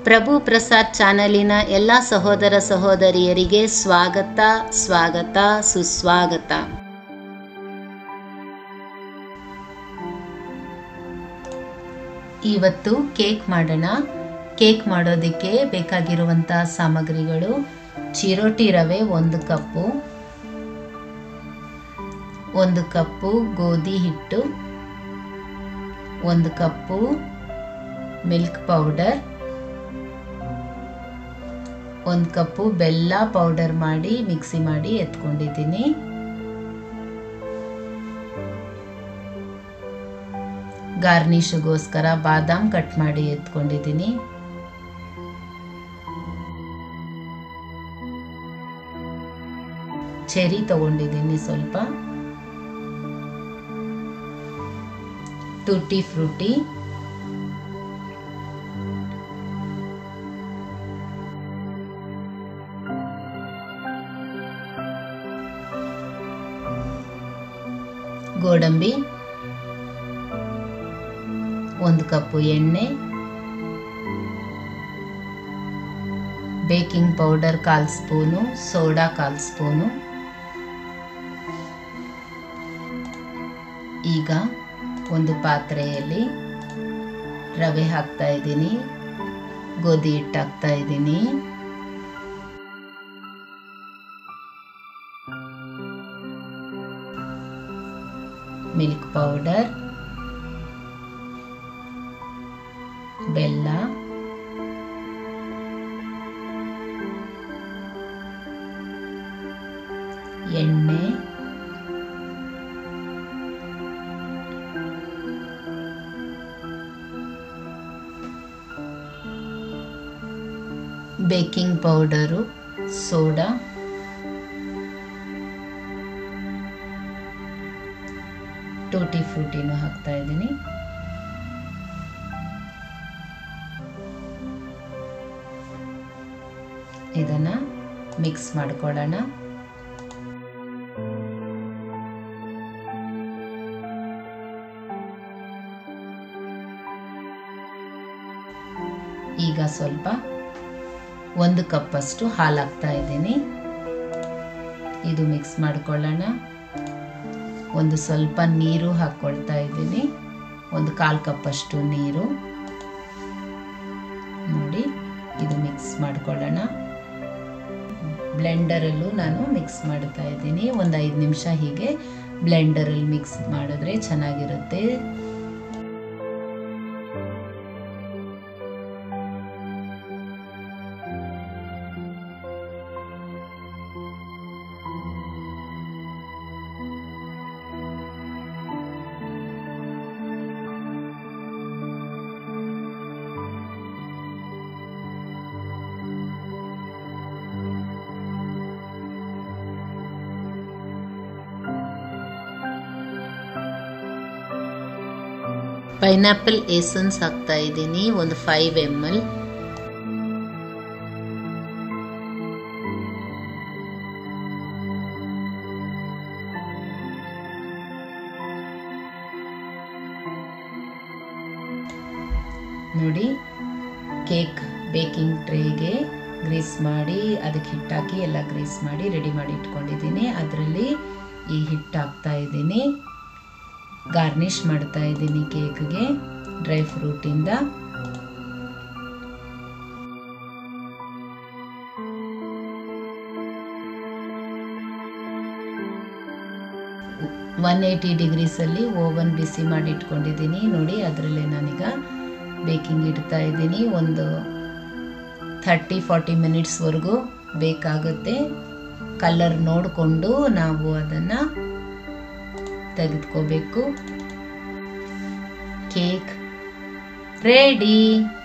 ಪ್ರಭು ಪ್ರಸಾದ್ ಚಾನಲಿನ ಎಲ್ಲ ಸಹೋದರ ಸಹೋದರಿಯರಿಗೆ ಸ್ವಾಗತ ಸ್ವಾಗತ ಸುಸ್ವಾಗತ ಇವತ್ತು ಕೇಕ್ ಮಾಡೋಣ ಕೇಕ್ ಮಾಡೋದಕ್ಕೆ ಬೇಕಾಗಿರುವಂಥ ಸಾಮಗ್ರಿಗಳು ಚಿರೋಟಿ ರವೆ ಒಂದು ಕಪ್ಪು ಒಂದು ಕಪ್ಪು ಗೋಧಿ ಹಿಟ್ಟು ಒಂದು ಕಪ್ಪು ಮಿಲ್ಕ್ ಪೌಡರ್ ಒಂದು ಕಪ್ಪು ಬೆಲ್ಲ ಪೌಡರ್ ಮಾಡಿ ಮಿಕ್ಸಿ ಮಾಡಿ ಎತ್ಕೊಂಡಿದ್ದೀನಿ ಗಾರ್ನಿಷ್ಗೋಸ್ಕರ ಬಾದಾಮ್ ಕಟ್ ಮಾಡಿ ಎತ್ಕೊಂಡಿದ್ದೀನಿ ಚೆರಿ ತಗೊಂಡಿದ್ದೀನಿ ಸ್ವಲ್ಪ ಟುಟಿ ಫ್ರೂಟಿ ಗೋಡಂಬಿ ಒಂದು ಕಪ್ಪು ಎಣ್ಣೆ ಬೇಕಿಂಗ್ ಪೌಡರ್ ಕಾಲು ಸ್ಪೂನು ಸೋಡಾ ಕಾಲು ಸ್ಪೂನು ಈಗ ಒಂದು ಪಾತ್ರೆಯಲ್ಲಿ ರವೆ ಹಾಕ್ತಾ ಇದ್ದೀನಿ ಗೋಧಿ ಹಿಟ್ಟು ಹಾಕ್ತಾ ಇದ್ದೀನಿ ಮಿಲ್ಕ್ ಪೌಡರ್ ಬೆಲ್ಲ ಎಣ್ಣೆ ಬೇಕಿಂಗ್ ಪೌಡರು ಸೋಡಾ ಟೂಟಿ ಫ್ರೂಟಿನೂ ಹಾಕ್ತಾ ಇದ್ದೀನಿ ಇದನ್ನ ಮಿಕ್ಸ್ ಮಾಡ್ಕೊಳ್ಳೋಣ ಈಗ ಸ್ವಲ್ಪ ಒಂದು ಕಪ್ಪಷ್ಟು ಹಾಲು ಹಾಕ್ತಾ ಇದ್ದೀನಿ ಇದು ಮಿಕ್ಸ್ ಮಾಡ್ಕೊಳ್ಳೋಣ ಒಂದು ಸ್ವಲ್ಪ ನೀರು ಹಾಕ್ಕೊಳ್ತಾ ಇದ್ದೀನಿ ಒಂದು ಕಾಲು ಕಪ್ಪಷ್ಟು ನೀರು ನೋಡಿ ಇದು ಮಿಕ್ಸ್ ಮಾಡ್ಕೊಳ್ಳೋಣ ಬ್ಲೆಂಡರಲ್ಲೂ ನಾನು ಮಿಕ್ಸ್ ಮಾಡ್ತಾ ಇದ್ದೀನಿ ಒಂದು ಐದು ನಿಮಿಷ ಹೀಗೆ ಬ್ಲೆಂಡರಲ್ಲಿ ಮಿಕ್ಸ್ ಮಾಡಿದ್ರೆ ಚೆನ್ನಾಗಿರುತ್ತೆ ಪೈನಾಪಲ್ ಎಸನ್ಸ್ ಹಾಕ್ತಾ ಇದ್ದೀನಿ ಒಂದು ಫೈವ್ ಎಮ್ ಎಲ್ ನೋಡಿ ಕೇಕ್ ಬೇಕಿಂಗ್ ಟ್ರೇಗೆ ಗ್ರೀಸ್ ಮಾಡಿ ಅದಕ್ಕೆ ಹಿಟ್ಟಾಕಿ ಎಲ್ಲ ಗ್ರೀಸ್ ಮಾಡಿ ರೆಡಿ ಮಾಡಿ ಇಟ್ಕೊಂಡಿದ್ದೀನಿ ಅದರಲ್ಲಿ ಈ ಹಿಟ್ಟು ಹಾಕ್ತಾ ಇದ್ದೀನಿ ಗಾರ್ನಿಷ್ ಮಾಡ್ತಾ ಇದ್ದೀನಿ ಕೇಕ್ಗೆ ಡ್ರೈ ಫ್ರೂಟಿಂದ ಒನ್ ಏಯ್ಟಿ ಡಿಗ್ರೀಸಲ್ಲಿ ಓವನ್ ಬಿಸಿ ಮಾಡಿ ಇಟ್ಕೊಂಡಿದ್ದೀನಿ ನೋಡಿ ಅದರಲ್ಲೇ ನಾನೀಗ ಬೇಕಿಂಗ್ ಇಡ್ತಾ ಇದ್ದೀನಿ ಒಂದು ಥರ್ಟಿ ಫಾರ್ಟಿ ಮಿನಿಟ್ಸ್ವರೆಗೂ ಬೇಕಾಗುತ್ತೆ ಕಲರ್ ನೋಡಿಕೊಂಡು ನಾವು ಅದನ್ನು ತೆಗೆದುಕೋಬೇಕು ಕೇಕ್ ರೆಡಿ